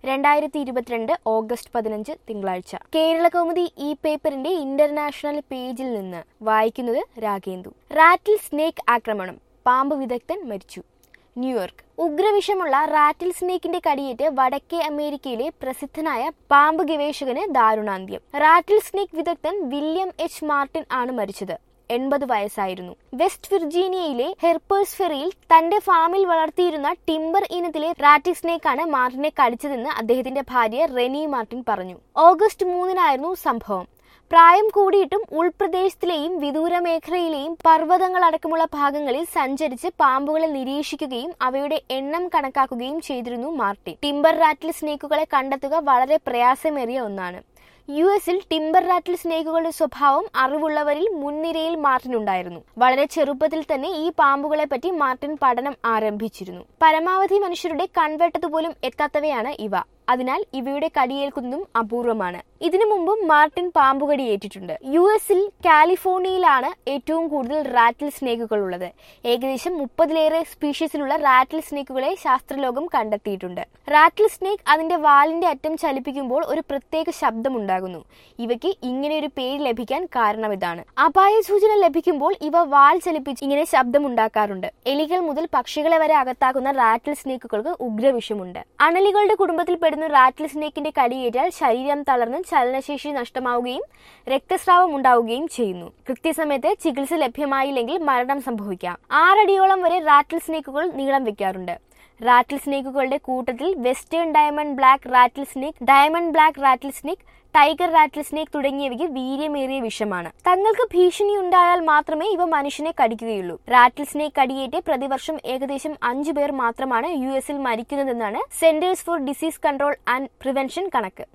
രണ്ടായിരത്തി ഇരുപത്തിരണ്ട് ഓഗസ്റ്റ് പതിനഞ്ച് തിങ്കളാഴ്ച കേരള കൗമുദി ഈ പേപ്പറിന്റെ ഇന്റർനാഷണൽ പേജിൽ നിന്ന് വായിക്കുന്നത് രാഗേന്ദു റാറ്റിൽ സ്നേക്ക് ആക്രമണം പാമ്പ് വിദഗ്ധൻ മരിച്ചു ന്യൂയോർക്ക് ഉഗ്രവിഷമുള്ള റാറ്റിൽ സ്നേക്കിന്റെ കടിയേറ്റ് വടക്കേ അമേരിക്കയിലെ പ്രസിദ്ധനായ പാമ്പ് ഗവേഷകന് ദാരുണാന്ത്യം റാറ്റിൽ സ്നേക്ക് വിദഗ്ധൻ വില്യം എച്ച് മാർട്ടിൻ ആണ് മരിച്ചത് എൺപത് വയസ്സായിരുന്നു വെസ്റ്റ് വിർജീനിയയിലെ ഹെർപ്പേഴ്സ് ഫെറിയിൽ തന്റെ ഫാമിൽ വളർത്തിയിരുന്ന ടിംബർ ഇനത്തിലെ റാറ്റിക് സ്നേക്കാണ് മാർട്ടിനെ കടിച്ചതെന്ന് അദ്ദേഹത്തിന്റെ ഭാര്യ റെനി മാർട്ടിൻ പറഞ്ഞു ഓഗസ്റ്റ് മൂന്നിനായിരുന്നു സംഭവം പ്രായം കൂടിയിട്ടും ഉൾപ്രദേശത്തിലെയും വിദൂര മേഖലയിലെയും പർവ്വതങ്ങളടക്കമുള്ള ഭാഗങ്ങളിൽ സഞ്ചരിച്ച് പാമ്പുകളെ നിരീക്ഷിക്കുകയും അവയുടെ എണ്ണം കണക്കാക്കുകയും ചെയ്തിരുന്നു മാർട്ടിൻ ടിംബർ റാറ്റിൽ സ്നേക്കുകളെ കണ്ടെത്തുക വളരെ പ്രയാസമേറിയ ഒന്നാണ് യു എസിൽ ടിംബർ റാറ്റിൽ സ്നേക്കുകളുടെ സ്വഭാവം അറിവുള്ളവരിൽ മുൻനിരയിൽ മാർട്ടിൻ ഉണ്ടായിരുന്നു വളരെ ചെറുപ്പത്തിൽ തന്നെ ഈ പാമ്പുകളെ പറ്റി മാർട്ടിൻ പഠനം ആരംഭിച്ചിരുന്നു പരമാവധി മനുഷ്യരുടെ കൺവെട്ടതുപോലും എത്താത്തവയാണ് ഇവ അതിനാൽ ഇവയുടെ കടിയേൽക്കുന്നതും അപൂർവമാണ് ഇതിനു മുമ്പും മാർട്ടിൻ പാമ്പുകടി ഏറ്റിട്ടുണ്ട് യു എസിൽ കാലിഫോർണിയയിലാണ് ഏറ്റവും കൂടുതൽ റാറ്റിൽ സ്നേക്കുകൾ ഉള്ളത് ഏകദേശം മുപ്പതിലേറെ സ്പീഷീസിലുള്ള റാറ്റിൽ സ്നേക്കുകളെ ശാസ്ത്രലോകം കണ്ടെത്തിയിട്ടുണ്ട് റാറ്റിൽ സ്നേക്ക് അതിന്റെ വാലിന്റെ അറ്റം ചലിപ്പിക്കുമ്പോൾ ഒരു പ്രത്യേക ശബ്ദമുണ്ടാകുന്നു ഇവയ്ക്ക് ഇങ്ങനെ ഒരു പേര് ലഭിക്കാൻ കാരണം ഇതാണ് അപായ സൂചന ലഭിക്കുമ്പോൾ ഇവ വാൽ ചലിപ്പിച്ച് ഇങ്ങനെ ശബ്ദമുണ്ടാക്കാറുണ്ട് എലികൾ മുതൽ പക്ഷികളെ വരെ അകത്താക്കുന്ന റാറ്റിൽ സ്നേക്കുകൾക്ക് ഉഗ്രവിഷമുണ്ട് അണലികളുടെ കുടുംബത്തിൽ പെടുന്ന റാറ്റിൽ സ്നേക്കിന്റെ കടിയേറ്റാൽ ശരീരം തളർന്ന് ചലനശേഷി നഷ്ടമാവുകയും രക്തസ്രാവം ഉണ്ടാവുകയും ചെയ്യുന്നു കൃത്യസമയത്ത് ചികിത്സ ലഭ്യമായില്ലെങ്കിൽ മരണം സംഭവിക്കാം ആറടിയോളം വരെ റാറ്റിൽ സ്നേക്കുകൾ നീളം വെക്കാറുണ്ട് റാറ്റിൽ സ്നേക്കുകളുടെ കൂട്ടത്തിൽ western diamond black rattle snake diamond black rattle snake tiger rattle snake തുടങ്ങിയവയ്ക്ക് വീര്യമേറിയ വിഷമാണ് തങ്ങൾക്ക് ഭീഷണി ഉണ്ടായാൽ മാത്രമേ ഇവ മനുഷ്യനെ കടിക്കുകയുള്ളൂ റാറ്റിൽ സ്നേക്ക് കടിയേറ്റ് പ്രതിവർഷം ഏകദേശം അഞ്ചു പേർ മാത്രമാണ് യു എസിൽ മരിക്കുന്നതെന്നാണ് centers for disease control and prevention കണക്ക്